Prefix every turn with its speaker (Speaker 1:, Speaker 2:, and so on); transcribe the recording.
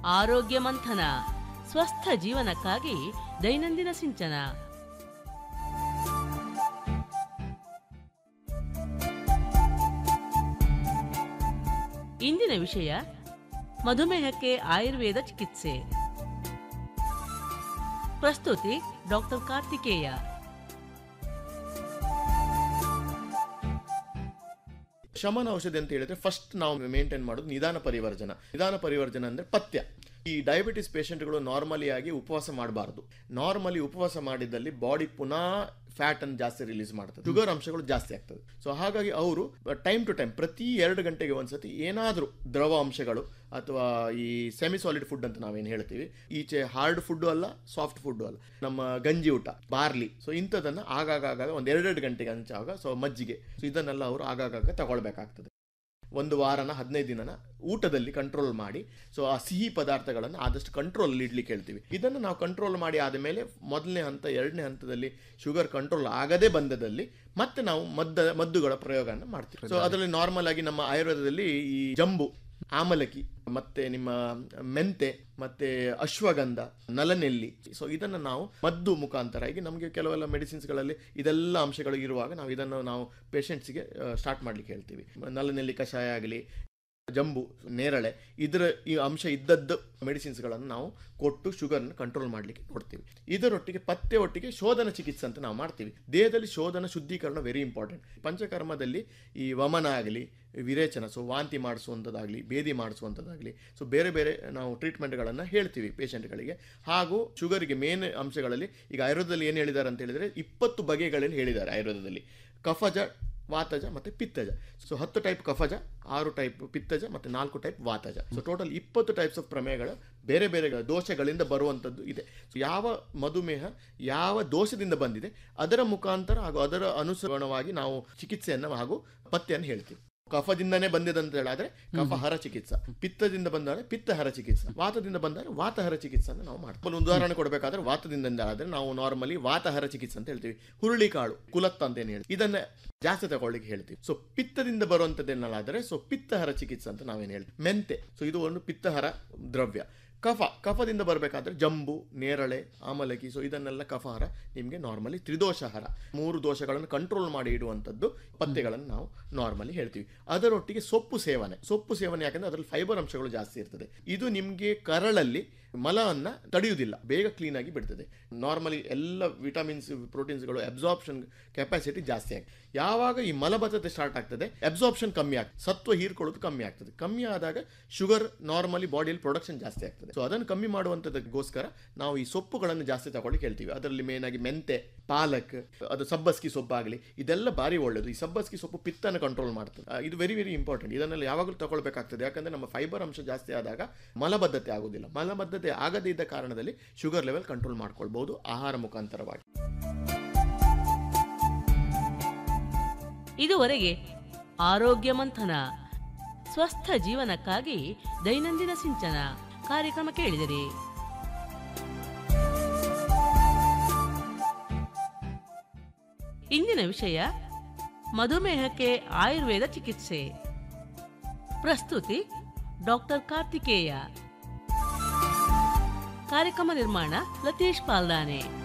Speaker 1: ಆರೋಗ್ಯ ಮಂಥನ ಸ್ವಸ್ಥ ಜೀವನಕ್ಕಾಗಿ ದೈನಂದಿನ ಸಿಂಚನ ಇಂದಿನ ವಿಷಯ ಮಧುಮೇಹಕ್ಕೆ ಆಯುರ್ವೇದ ಚಿಕಿತ್ಸೆ ಪ್ರಸ್ತುತಿ ಡಾಕ್ಟರ್ ಕಾರ್ತಿಕೇಯ
Speaker 2: ಶಮನ ಔಷಧಿ ಅಂತ ಹೇಳಿದ್ರೆ ಫಸ್ಟ್ ನಾವು ಮೇಂಟೈನ್ ಮಾಡೋದು ನಿಧಾನ ಪರಿವರ್ಜನ ನಿಧಾನ ಪರಿವರ್ಜನ ಅಂದ್ರೆ ಪಥ್ಯ ಈ ಡಯಾಬಿಟಿಸ್ ಪೇಷಂಟ್ಗಳು ನಾರ್ಮಲಿ ಆಗಿ ಉಪವಾಸ ಮಾಡಬಾರ್ದು ನಾರ್ಮಲಿ ಉಪವಾಸ ಮಾಡಿದಲ್ಲಿ ಬಾಡಿ ಪುನಃ ಫ್ಯಾಟ್ ಅನ್ನು ಜಾಸ್ತಿ ರಿಲೀಸ್ ಮಾಡ್ತದೆ ಶುಗರ್ ಅಂಶಗಳು ಜಾಸ್ತಿ ಆಗ್ತದೆ ಸೊ ಹಾಗಾಗಿ ಅವರು ಟೈಮ್ ಟು ಟೈಮ್ ಪ್ರತಿ ಎರಡು ಗಂಟೆಗೆ ಒಂದ್ಸತಿ ಏನಾದರೂ ದ್ರವ ಅಂಶಗಳು ಅಥವಾ ಈ ಸೆಮಿ ಸಾಲಿಡ್ ಫುಡ್ ಅಂತ ನಾವೇನು ಹೇಳ್ತೀವಿ ಈಚೆ ಹಾರ್ಡ್ ಫುಡ್ ಅಲ್ಲ ಸಾಫ್ಟ್ ಫುಡ್ ಅಲ್ಲ ನಮ್ಮ ಗಂಜಿ ಊಟ ಬಾರ್ಲಿ ಸೊ ಇಂಥದನ್ನ ಆಗಾಗ ಒಂದು ಎರಡೆರಡು ಗಂಟೆಗೆ ಹಂಚಾಗ ಸೊ ಮಜ್ಜಿಗೆ ಸೊ ಇದನ್ನೆಲ್ಲ ಅವರು ಆಗಾಗ ತಗೊಳ್ಬೇಕಾಗ್ತದೆ ಒಂದು ವಾರನ ಹದಿನೈದು ದಿನನ ಊಟದಲ್ಲಿ ಕಂಟ್ರೋಲ್ ಮಾಡಿ ಸೊ ಆ ಸಿಹಿ ಪದಾರ್ಥಗಳನ್ನು ಆದಷ್ಟು ಕಂಟ್ರೋಲ್ ಇಡ್ಲಿಕ್ಕೆ ಹೇಳ್ತೀವಿ ಇದನ್ನು ನಾವು ಕಂಟ್ರೋಲ್ ಮಾಡಿ ಆದಮೇಲೆ ಮೊದಲನೇ ಹಂತ ಎರಡನೇ ಹಂತದಲ್ಲಿ ಶುಗರ್ ಕಂಟ್ರೋಲ್ ಆಗದೇ ಬಂದದಲ್ಲಿ ಮತ್ತೆ ನಾವು ಮದ್ದ ಮದ್ದುಗಳ ಪ್ರಯೋಗನ ಮಾಡ್ತೀವಿ ಸೊ ಅದರಲ್ಲಿ ನಾರ್ಮಲ್ ಆಗಿ ನಮ್ಮ ಆಯುರ್ವೇದದಲ್ಲಿ ಈ ಜಂಬು ಆಮಲಕಿ ಮತ್ತೆ ನಿಮ್ಮ ಮೆಂತೆ ಮತ್ತೆ ಅಶ್ವಗಂಧ ನಲನೆಲ್ಲಿ ಸೊ ಇದನ್ನು ನಾವು ಮದ್ದು ಮುಖಾಂತರ ಆಗಿ ನಮಗೆ ಕೆಲವೆಲ್ಲ ಮೆಡಿಸಿನ್ಸ್ಗಳಲ್ಲಿ ಇದೆಲ್ಲ ಅಂಶಗಳು ಇರುವಾಗ ನಾವು ಇದನ್ನು ನಾವು ಪೇಷಂಟ್ಸ್ಗೆ ಸ್ಟಾರ್ಟ್ ಮಾಡ್ಲಿಕ್ಕೆ ಹೇಳ್ತೀವಿ ನಲನೆಲ್ಲಿ ಕಷಾಯ ಆಗಲಿ ಜಂಬು ನೇರಳೆ ಇದರ ಈ ಅಂಶ ಇದ್ದದ್ದು ಮೆಡಿಸಿನ್ಸ್ಗಳನ್ನು ನಾವು ಕೊಟ್ಟು ಶುಗರ್ನ ಕಂಟ್ರೋಲ್ ಮಾಡಲಿಕ್ಕೆ ಕೊಡ್ತೀವಿ ಇದರೊಟ್ಟಿಗೆ ಪತ್ತೆ ಒಟ್ಟಿಗೆ ಶೋಧನ ಚಿಕಿತ್ಸೆ ಅಂತ ನಾವು ಮಾಡ್ತೀವಿ ದೇಹದಲ್ಲಿ ಶೋಧನ ಶುದ್ಧೀಕರಣ ವೆರಿ ಇಂಪಾರ್ಟೆಂಟ್ ಪಂಚಕರ್ಮದಲ್ಲಿ ಈ ವಮನ ಆಗಲಿ ವಿರೇಚನ ಸೊ ವಾಂತಿ ಮಾಡಿಸುವಂಥದ್ದಾಗಲಿ ಭೇದಿ ಮಾಡಿಸುವಂಥದ್ದಾಗಲಿ ಸೊ ಬೇರೆ ಬೇರೆ ನಾವು ಟ್ರೀಟ್ಮೆಂಟ್ಗಳನ್ನು ಹೇಳ್ತೀವಿ ಪೇಷಂಟ್ಗಳಿಗೆ ಹಾಗೂ ಶುಗರಿಗೆ ಮೇನ್ ಅಂಶಗಳಲ್ಲಿ ಈಗ ಆಯುರ್ವೇದದಲ್ಲಿ ಏನು ಹೇಳಿದ್ದಾರೆ ಅಂತ ಹೇಳಿದರೆ ಇಪ್ಪತ್ತು ಬಗೆಗಳಲ್ಲಿ ಹೇಳಿದ್ದಾರೆ ಆಯುರ್ವೇದದಲ್ಲಿ ಕಫಜ ವಾತಜ ಮತ್ತು ಪಿತ್ತಜ ಸೊ ಹತ್ತು ಟೈಪ್ ಕಫಜ ಆರು ಟೈಪ್ ಪಿತ್ತಜ ಮತ್ತು ನಾಲ್ಕು ಟೈಪ್ ವಾತಜ ಸೊ ಟೋಟಲ್ ಇಪ್ಪತ್ತು ಟೈಪ್ಸ್ ಆಫ್ ಪ್ರಮೇಯಗಳು ಬೇರೆ ಬೇರೆ ದೋಷಗಳಿಂದ ಬರುವಂಥದ್ದು ಇದೆ ಸೊ ಯಾವ ಮಧುಮೇಹ ಯಾವ ದೋಷದಿಂದ ಬಂದಿದೆ ಅದರ ಮುಖಾಂತರ ಹಾಗೂ ಅದರ ಅನುಸರಣವಾಗಿ ನಾವು ಚಿಕಿತ್ಸೆಯನ್ನು ಹಾಗೂ ಪತ್ತೆಯನ್ನು ಹೇಳ್ತೀವಿ ಕಫದಿಂದನೇ ಬಂದಿದಂತ ಹೇಳಿದ್ರೆ ಕಫಹರ ಚಿಕಿತ್ಸಾ ಪಿತ್ತದಿಂದ ಬಂದರೆ ಪಿತ್ತಹರ ಚಿಕಿತ್ಸಾ ವಾತದಿಂದ ಬಂದರೆ ವಾತಹರ ಚಿಕಿತ್ಸೆಯನ್ನು ನಾವು ಮಾಡ್ತೀವಿ ಒಂದು ಉದಾಹರಣೆ ಕೊಡಬೇಕಾದ್ರೆ ವಾತದಿಂದ ಆದ್ರೆ ನಾವು ನಾರ್ಮಲಿ ವಾತಹರ ಚಿಕಿತ್ಸೆ ಅಂತ ಹೇಳ್ತೀವಿ ಹುರುಳಿಕಾಳು ಕುಲತ್ತ ಅಂತ ಏನು ಹೇಳಿ ಇದನ್ನ ಜಾಸ್ತಿ ತಗೊಳ್ಳಿಕ್ಕೆ ಹೇಳ್ತೀವಿ ಸೊ ಪಿತ್ತದಿಂದ ಬರುವಂತದ್ದೇನಾದ್ರೆ ಸೊ ಪಿತ್ತಹರ ಚಿಕಿತ್ಸೆ ಅಂತ ನಾವೇನು ಹೇಳ್ತೀವಿ ಮೆಂತೆ ಸೊ ಇದು ಒಂದು ಪಿತ್ತಹರ ದ್ರವ್ಯ ಕಫ ಕಫದಿಂದ ಬರಬೇಕಾದ್ರೆ ಜಂಬು ನೇರಳೆ ಆಮಲಕಿ ಸೊ ಇದನ್ನೆಲ್ಲ ಕಫಹರ ನಿಮಗೆ ನಾರ್ಮಲಿ ತ್ರಿದೋಷಹರ ಮೂರು ದೋಷಗಳನ್ನು ಕಂಟ್ರೋಲ್ ಮಾಡಿ ಇಡುವಂಥದ್ದು ಪಥ್ಯಗಳನ್ನು ನಾವು ನಾರ್ಮಲಿ ಹೇಳ್ತೀವಿ ಅದರೊಟ್ಟಿಗೆ ಸೊಪ್ಪು ಸೇವನೆ ಸೊಪ್ಪು ಸೇವನೆ ಯಾಕಂದ್ರೆ ಅದರಲ್ಲಿ ಫೈಬರ್ ಅಂಶಗಳು ಜಾಸ್ತಿ ಇರ್ತದೆ ಇದು ನಿಮಗೆ ಕರಳಲ್ಲಿ ಮಲವನ್ನು ತಡೆಯುವುದಿಲ್ಲ ಬೇಗ ಕ್ಲೀನ್ ಆಗಿ ಬಿಡ್ತದೆ ನಾರ್ಮಲಿ ಎಲ್ಲ ವಿಟಮಿನ್ಸ್ ಪ್ರೋಟೀನ್ಸ್ಗಳು ಅಬ್ಸಾರ್ಪ್ಷನ್ ಕೆಪಾಸಿಟಿ ಜಾಸ್ತಿ ಆಗಿ ಯಾವಾಗ ಈ ಮಲಬದ್ಧತೆ ಸ್ಟಾರ್ಟ್ ಆಗ್ತದೆ ಅಬ್ಸಾರ್ಪ್ಷನ್ ಕಮ್ಮಿ ಆಗ್ತದೆ ಸತ್ವ ಹೀರ್ಕೊಳ್ಳೋದು ಕಮ್ಮಿ ಆಗ್ತದೆ ಕಮ್ಮಿ ಆದಾಗ ಶುಗರ್ ನಾರ್ಮಲಿ ಬಾಡಿಯಲ್ಲಿ ಪ್ರೊಡಕ್ಷನ್ ಜಾಸ್ತಿ ಆಗ್ತದೆ ಸೊ ಅದನ್ನು ಕಮ್ಮಿ ಮಾಡುವಂಥದ್ದಕ್ಕೋಸ್ಕರ ನಾವು ಈ ಸೊಪ್ಪುಗಳನ್ನು ಜಾಸ್ತಿ ತಗೊಳ್ಳಿಕ್ಕೆ ಹೇಳ್ತೀವಿ ಅದರಲ್ಲಿ ಮೇನ್ ಆಗಿ ಮೆಂತೆ ಪಾಲಕ್ ಅದು ಸಬ್ಬಸ್ಗಿ ಸೊಪ್ಪಾಗಲಿ ಇದೆಲ್ಲ ಭಾರಿ ಒಳ್ಳೆಯದು ಈ ಸಬ್ಬಸ್ಗಿ ಸೊಪ್ಪು ಪಿತ್ತನ ಕಂಟ್ರೋಲ್ ಮಾಡ್ತದೆ ಆ, ಇದು ವೆರಿ ವೆರಿ ಇಂಪಾರ್ಟೆಂಟ್ ಇದನ್ನೆಲ್ಲ ಯಾವಾಗಲೂ ತಗೊಳ್ಬೇಕಾಗ್ತದೆ ಯಾಕಂದ್ರೆ ನಮ್ಮ ಫೈಬರ್ ಅಂಶ ಜಾಸ್ತಿ ಆದಾಗ ಮಲಬದ್ಧತೆ ಆಗೋದಿಲ್ಲ ಮಲಬದ್ಧತೆ ಆಗದೇ ಇದ್ದ ಕಾರಣದಲ್ಲಿ ಶುಗರ್ ಲೆವೆಲ್ ಕಂಟ್ರೋಲ್ ಮಾಡ್ಕೊಳ್ಬಹುದು ಆಹಾರ ಮುಖಾಂತರವಾಗಿ
Speaker 1: ಇದುವರೆಗೆ ಆರೋಗ್ಯ ಮಂಥನ ಸ್ವಸ್ಥ ಜೀವನಕ್ಕಾಗಿ ದೈನಂದಿನ ಸಿಂಚನ ಕಾರ್ಯಕ್ರಮ ಕೇಳಿದಿರಿ ಇಂದಿನ ವಿಷಯ ಮಧುಮೇಹಕ್ಕೆ ಆಯುರ್ವೇದ ಚಿಕಿತ್ಸೆ ಪ್ರಸ್ತುತಿ ಡಾಕ್ಟರ್ ಕಾರ್ತಿಕೇಯ ಕಾರ್ಯಕ್ರಮ ನಿರ್ಮಾಣ ಲತೀಶ್ ಪಾಲ್ದಾನೆ